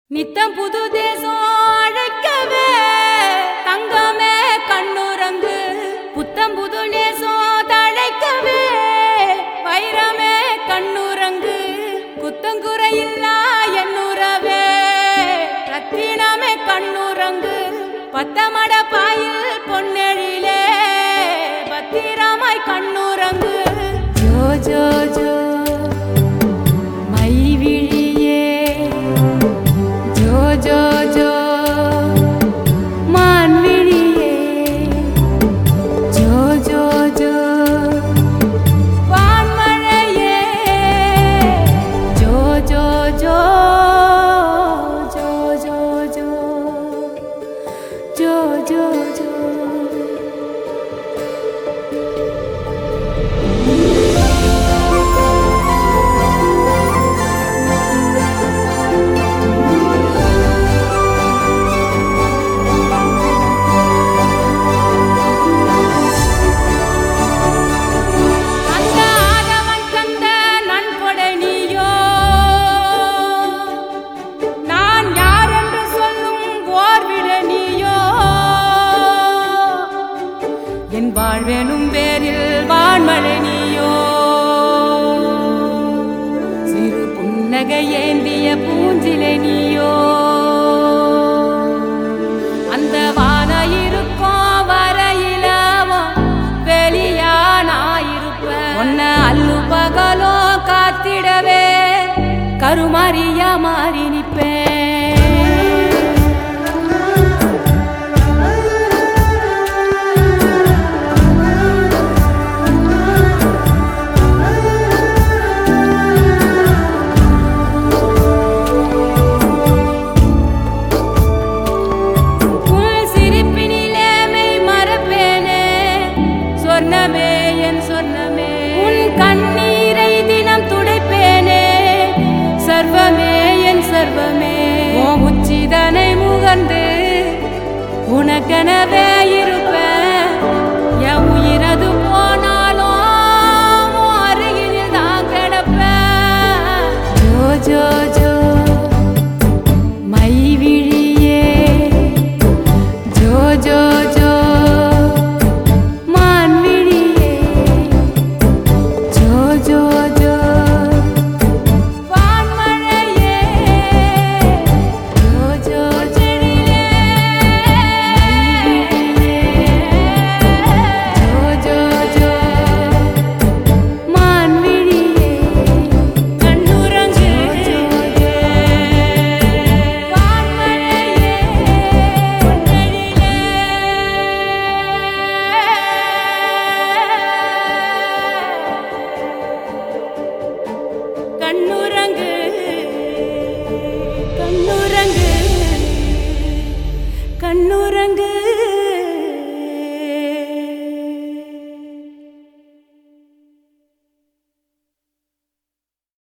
நித்தம் புது தேசம் அழைக்கவே தங்கமே கண்ணுறங்கு புத்தம் புது நேசம் தழைக்கவே வைரமே கண்ணுறங்கு குத்தங்குறையில்லா என்னுறவே ரத்தினமே கண்ணுறங்கு பத்தமட பாயில் பொன்னெழிலே பத்திரமாய் கண்ணுறங்கு ஜோ ஜோ ஜோ மைவிழியே ஜோ ஜோ ஜோ மான்விழியே ஜோ ஜோ ஜோ வான்மழையே ஜோ ஜோ ஜோ ஜோ ஜோ ஜோ ஜோ ஜோ ஜோ அந்த ஆதவன் தந்த நன்கொடை நீயோ நான் யார் என்று சொல்லும் ஓர்விட நீயோ என் வாழ்வெனும் பேரில் வான்மழை நீயோ சிறு புன்னகை ஏந்திய பூஞ்சிலை நீயோ அந்த வான இருக்கும் வரையிலவும் வெளியா நான் இருப்பேன் உன்னை அல்லு பகலோ காத்திடவே கருமாரியா மாறி நிப்பேன் உன் சிரிப்பினிலே மெய் மறப்பேனே சொர்ணமே என் சொர்ணமே உன் கண்ணீரை தினம் துடைப்பேனே சர்வமே என் சர்வமே ஓ உச்சிதனை முகர்ந்து உனக்கெனவே